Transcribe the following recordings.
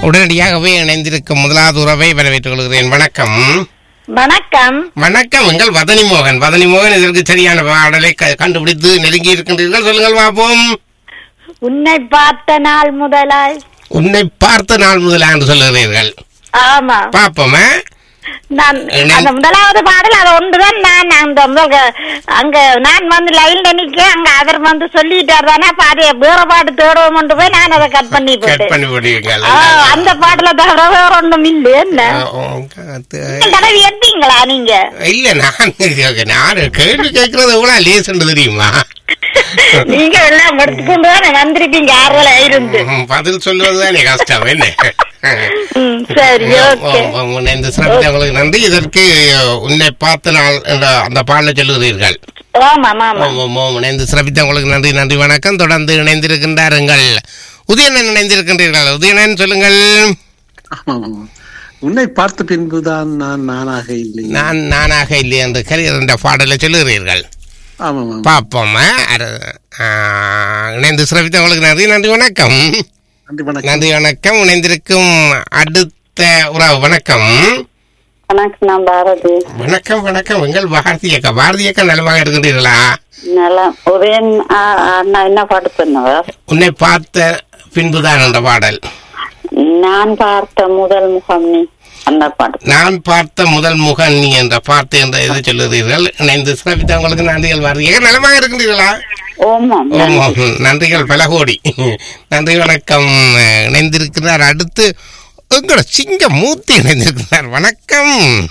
உடனடியாகவே இணைந்திருக்கும் முதலாவது உறவை வரவேற்றுக் கொள்கிறேன் வணக்கம் வணக்கம் வணக்கம் எங்கள் வதனி மோகன் வதனி மோகன் இதற்கு சரியான பாடலை க- கண்டுபிடித்து நெருங்கி இருக்கின்றீர்கள் சொல்லுங்கள் பார்ப்போம் உன்னை பார்த்த நாள் முதலாய் உன்னை பார்த்த நாள் முதலா என்று சொல்லுகிறீர்கள் ஆமா பார்ப்போம் ஆ? நான் என்ன? அந்த முதலாவது பாடல் அது ஒன்றுதான் நான் அந்த முதல் அங்க நான் வந்து லைன்ல நிக்க அங்க அவர் வந்து சொல்லிட்டார் தானே அப்ப அதை வேற பாட்டு தேடுவோம் கொண்டு போய் நான் அதை கட் பண்ணி கட் போட்டேன் பண்ணி போடுவீர்கள் ஆ, அந்த பாட்டுல தவிர வேற ஒண்ணும் இல்ல என்ன அது- தடவை எடுத்தீங்களா நீங்க இல்ல நான் நான் கேள்வி கேட்கறது எவ்வளவு லேசுன்னு தெரியுமா நீங்க எல்லாம் எடுத்துக்கொண்டு தானே வந்திருப்பீங்க ஆர்வல இருந்து ம், பதில் சொல்லுவதுதானே கஷ்டம் என்ன ம், சரி ஓகே ஓ, ஓ, இந்த சிறப்பு உங்களுக்கு நன்றி இதற்கு உன்னை பார்த்த நாள் என்ற அந்த பாடலை சொல்லுகிறீர்கள் ஆமா ஆமா ஓம் ஓம் ஓம் இணைந்து சிறப்பித்த உங்களுக்கு நன்றி நன்றி வணக்கம் தொடர்ந்து இணைந்திருக்கின்றாருங்கள் உதயணன் இணைந்திருக்கின்றீர்கள் உதயணன் சொல்லுங்கள் ஆமாம். உன்னை பார்த்த பின்புதான் நான் நானாக இல்லை நான் நானாக இல்லை என்று கரியர் என்ற பாடலை சொல்லுகிறீர்கள் ஆமாம் ஆமாம். பார்ப்போம் ஆ, அரு- ஆ, இணைந்து சிறப்பித்த உங்களுக்கு நன்றி நன்றி வணக்கம் நன்றி வணக்கம் நன்றி வணக்கம் இணைந்திருக்கும் அடுத்த உறவு வணக்கம் வணக்கம் நான் பாரதி வணக்கம் வணக்கம் எங்கள் பாரதி அக்கா பாரதி அக்கா நலமாக இருக்கின்றீர்களா நல்லா உதயன் ஆ, அண்ணா என்ன பாட்டு சொன்னவர் உன்னை பார்த்த பின்புதான் என்ற பாடல் நான் பார்த்த முதல் முகம் நீ அந்த பாட்டு நான் பார்த்த முதல் முகம் நீ என்ற பார்த்து என்ற இது சொல்லுகிறீர்கள் இணைந்து சிறப்பித்த உங்களுக்கு நன்றிகள் பாரதி அக்கா நலமாக இருக்கின்றீர்களா ஓமாம் ஓம் ஓம். நன்றிகள் பல கோடி நன்றி வணக்கம் இணைந்திருக்கிறார் அடுத்து உங்களோட சிங்க மூர்த்தி இணைந்திருக்கிறார் வணக்கம்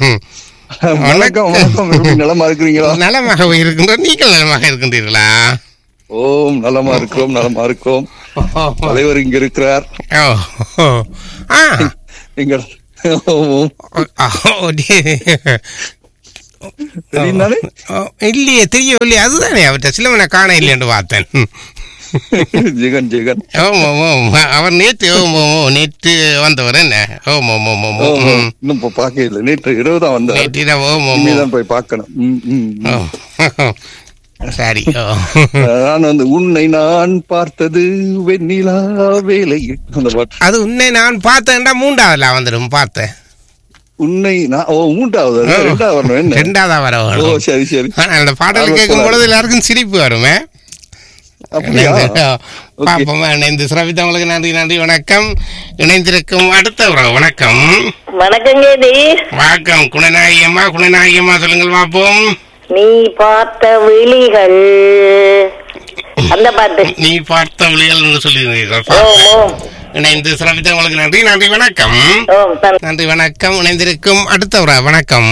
வணக்கம் வணக்கம் எப்படி நலமா இருக்கிறீங்களா நலமாக இருக்கின்றோம் நீங்கள் நலமாக இருக்கின்றீர்களா ஓம் நலமா இருக்கிறோம் நலமா இருக்கோம் தலைவர் இங்க இருக்கிறார் ஓ ஓ. ஆ எங்கள் ஓம் ஓ, டி- தெரியுதானே ஓ, இல்லையே தெரியவில்லையே அதுதானே அவர்கிட்ட சிலவனை காண இல்லைன்னு பார்த்தேன் ஜெகன் ஜெகன் ஓம் ஓம் ஓம் அவர் நேற்று ஓம் ஓம் ஓம் நேற்று வந்தவர் என்ன ஓம் ஓம் ஓம் ஓம் ஓம், ஓம் ஓம். இன்னும் இப்ப பார்க்க இல்லை நேற்று இரவு தான் வந்தார் நேற்று இரவு ஓம் ஓம் ஓம் இனிமேதான் போய் பார்க்கணும் ம், ம், ம். ஓ சரி ஓ நான் வந்து உன்னை நான் பார்த்தது வெண்ணிலா வேலையில் அந்த பாட்டு அது உன்னை நான் பார்த்தேன்டா மூன்றாவதுல வந்துடும் பார்த்தேன் உன்னை நான் ஓ மூன்றாவது ஓ. ரெண்டாவது வரணும் என்ன ரெண்டாவதா வர ஓ வேணும் சரி சரி ஆனா அந்த பாடல் ஆர்வத்தோட கேட்கும் பொழுது எல்லாருக்கும் சிரிப்பு வருமே அப்படியா பாப்போமா இணைந்து சிறப்பித்தவங்களுக்கு நன்றி நன்றி வணக்கம் இணைந்திருக்கும் அடுத்த உறவு வணக்கம் வணக்கம் கேதி வணக்கம் குணநாயகம்மா குணநாயகம்மா சொல்லுங்கள் பார்ப்போம் நீ பார்த்த விழிகள் அந்த பாட்டு நீ பார்த்த விழிகள் என்று சொல்லுகிறீர்கள் ஓம் ஓம் இணைந்து சிறப்பித்தவங்களுக்கு நன்றி நன்றி வணக்கம் ஓம் தன்- நன்றி வணக்கம் இணைந்திருக்கும் அடுத்த உறவு வணக்கம்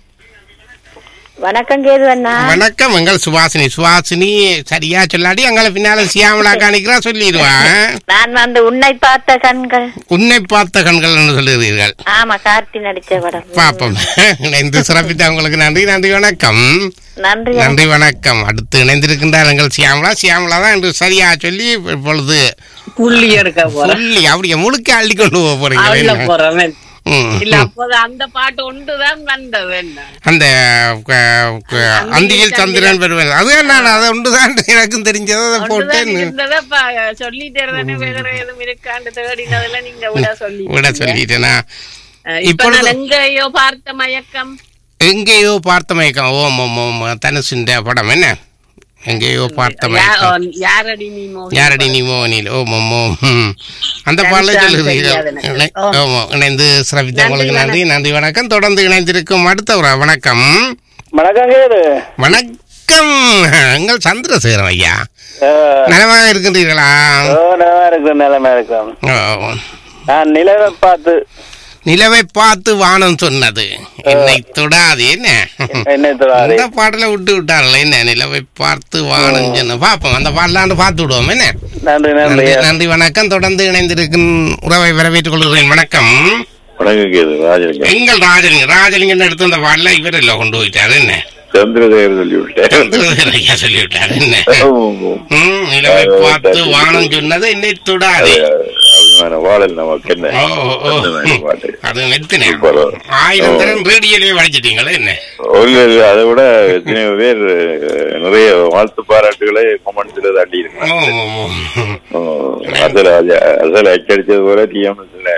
வணக்கம் கேது அண்ணா வணக்கம் எங்கள் சுவாசினி சுவாசினி சரியா சொல்லாடி எங்களை பின்னால சியாமலா காணிக்கிறா சொல்லிடுவான் நான் வந்து உன்னை பார்த்த கண்கள் உன்னை பார்த்த கண்கள் என்று சொல்லுகிறீர்கள் ஆமா கார்த்தி நடிச்ச படம் பாப்போம் இணைந்து சிறப்பித்த உங்களுக்கு நன்றி நன்றி வணக்கம் நன்றி நன்றி வணக்கம் அடுத்து இணைந்திருக்கின்றார் எங்கள் சியாமலா சியாமலா தான் என்று சரியா சொல்லி இப்பொழுது புள்ளி எடுக்க போறேன் சொல்லி அப்படியே முழுக்க அள்ளி கொண்டு போக அள்ள போறீங்க போறேன் ம். இல்ல அப்போது அந்த பாட்டு ஒன்றுதான் வந்தது என்ன அந்த க- க- அந்தியில் சந்திரன் பெறுவேன் அது நான் அதை ஒன்றுதான் எனக்கும் தெரிஞ்சதை அதை ஒன்றுதான் போட்டேன் இருந்ததை பா- சொல்லிட்டே இருந்தேனே வேற எதுவும் இருக்காண்டு தேடினதுல நீங்க விட சொல்லி விட சொல்லிட்டேனா இப்ப இப்பொழுது- நான் எங்கேயோ பார்த்த மயக்கம் எங்கேயோ பார்த்த மயக்கம் ஓம் ஓம் ஓம் தனுசுண்ட படம் என்ன எங்கேயோ பார்த்த மயக்கம் யா- யாரடி நீ மோகன் யாரடி நீ மோகனில் ஓம் ஓம் ஓம் ம். அந்த தனுஷான்னு பாடலை தெரியாது சொல்லுகிறீர்கள் எனக்கு. இணை- ஓ. ஆமா, இணைந்து சிறப்பித்த நன்றி, உங்களுக்கு நன்றி நன்றி வணக்கம் தொடர்ந்து இணைந்திருக்கும் அடுத்த ஒரு வணக்கம் வணக்கம் கேது வணக்கம் எங்கள் சந்திரசேகரம் ஐயா நலமாக இருக்கின்றீர்களா நல்லா இருக்கிற நிலைமை இருக்கிறோம் ஓ. நான் நிலவை பார்த்து நிலவை பார்த்து வானம் சொன்னது என்னை தொடாது என்ன என்னை தொடாதே. அந்த பாடலை விட்டு விட்டார்கள் என்ன நிலவை பார்த்து வானம் சொன்ன பாப்போம் அந்த பாடலாண்டு பார்த்து விடுவோம் என்ன நன்றி நன்றி நன்றி நன்றி வணக்கம் தொடர்ந்து இணைந்திருக்கும் உறவை வரவேற்றுக் கொள்கிறேன் வணக்கம் வணக்கம் கேது ராஜலிங்கம் எங்கள் ராஜலிங்க ராஜலிங்கன் எடுத்து அந்த பாடல இவர் எல்லாம் கொண்டு போயிட்டாரு என்ன சந்திரசேகர் சொல்லி விட்டேன் சந்திரசேகர் ஐயா சொல்லிவிட்டாரு என்ன ஆமாம். ம், நிலவை பார்த்து வானம் சொன்னது என்னை தொடாதே அது அபிமான வாழல் நமக்கு என்ன ஓ, ஓ, ஓ. அந்த மாதிரி பாட்டு அது நெத்தினே சூப்பர். ஆயிரம் தரம் ரேடியோலயே வடிச்சிட்டீங்களே என்ன இல்ல இல்ல அதை விட எத்தனையோ பேர் அஹ், நிறைய வாழ்த்து பாராட்டுகளை கொமெண்ட்ஸ்ல தாண்டி ஓ, இருக்காங்க ஓ, ஓ. அதுல அசல் அச்சடிச்சது போல டிஎம்எஸ்ல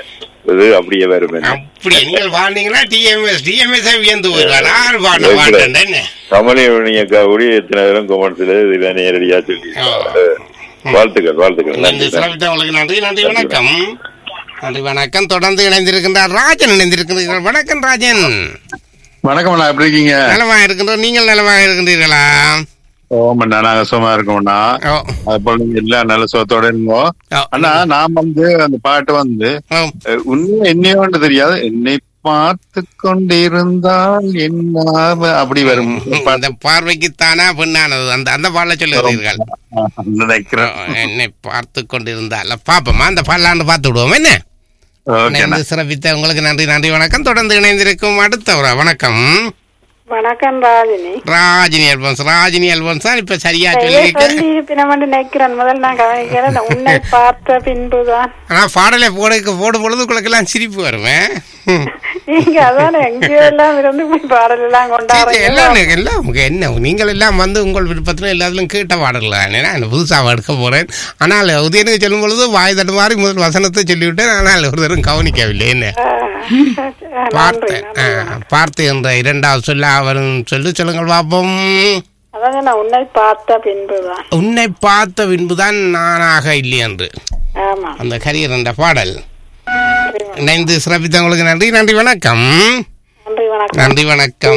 இது அப்படியே வரும் என்ன. அப்படி நீங்கள் வாழ்ந்தீங்கன்னா டிஎம்எஸ் டிஎம்எஸ் வியந்து போயிடுவார் ஆறு பாட பாட்டேன் என்ன கமலிமணி அக்கா கூட எத்தனை பேரும் கொமெண்ட்ஸ்ல இதுல நேரடியா சொல்லி வாழ்த்துக்கள் வாழ்த்துக்கள் இந்த நன்றி சிறப்பித்த உங்களுக்கு நன்றி நன்றி வணக்கம் நன்றி வணக்கம் தொடர்ந்து இணைந்திருக்கின்றார் ராஜன் இணைந்திருக்கின்றீர்கள் வணக்கம் ராஜன் வணக்கம் அண்ணா எப்படி இருக்கீங்க நலமா இருக்கின்ற நீங்கள் நலமாக இருக்கின்றீர்களா ஓமண்ணா நாங்க சும்மா இருக்கோம்ண்ணா ஓ அது போல நீங்க எல்லா நல்ல சுகத்தோட இருந்தோம் ஓ. அண்ணா நான் வந்து அந்த பாட்டு வந்து ஓ அஹ், உண்மை என்னையோன்னு தெரியாது என்னை பார்த்து கொண்டிருந்தால் என்ன அப்படி வரும் அந்த பார்வைக்குத்தானா பெண்ணானது அந்த அந்த பாடல சொல்லுகிறீர்கள் நினைக்கிறேன் என்னை பார்த்து கொண்டிருந்தால பாப்போமா அந்த பாடலாண்டு பார்த்து விடுவோம் என்ன ஓகேண்ணா இணைந்து சிறப்பித்த உங்களுக்கு நன்றி நன்றி வணக்கம் தொடர்ந்து இணைந்திருக்கும் அடுத்தவரா வணக்கம் வணக்கம் ராஜினி ராஜினி அல்பன்ஸ் ராஜினி அல்பன்ஸ் தான் இப்ப சரியா சொல்லியிருக்க சொல்லி இருப்பினம் நினைக்கிறேன் முதல் நான் கவனிக்கிறேன் உன்னை பார்த்த பின்புதான் ஆனா பாடலை போட போடும் பொழுதுக்குள்ளக்கெல்லாம் சிரிப்பு வருவேன் ம். நீங்க அதான எங்கேயோ எல்லாம் இருந்து போய் பாடல் எல்லாம் சரி, கொண்டாடுறீங்க எல்லாம் எல்லாம் உங்க என்ன நீங்கள் எல்லாம் வந்து உங்கள் விருப்பத்தில் எல்லாத்திலும் கேட்ட பாடலாம் நான் புதுசாக எடுக்க போறேன் ஆனால் உதயனுக்கு சொல்லும் பொழுது வாய் தட்டு மாதிரி முதல் வசனத்தை சொல்லிவிட்டேன் ஆனால் ஒரு தரம் கவனிக்கவில்லை என்ன பார்த்து ஆ, பார்த்து என்ற இரண்டாவது சொல்ல அவரும் சொல்லி சொல்லுங்கள் பார்ப்போம் அதான் நான் உன்னை பார்த்த பின்புதான் உன்னை பார்த்த பின்புதான் நானாக இல்லை என்று ஆமா அந்த கரியர் என்ற பாடல் இணைந்து சிறப்பித்தவங்களுக்கு நன்றி நன்றி வணக்கம் நன்றி வணக்கம் நன்றி வணக்கம்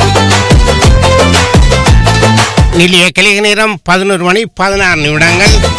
நிலைய கலிக நேரம் பதினோரு மணி பதினாறு நிமிடங்கள்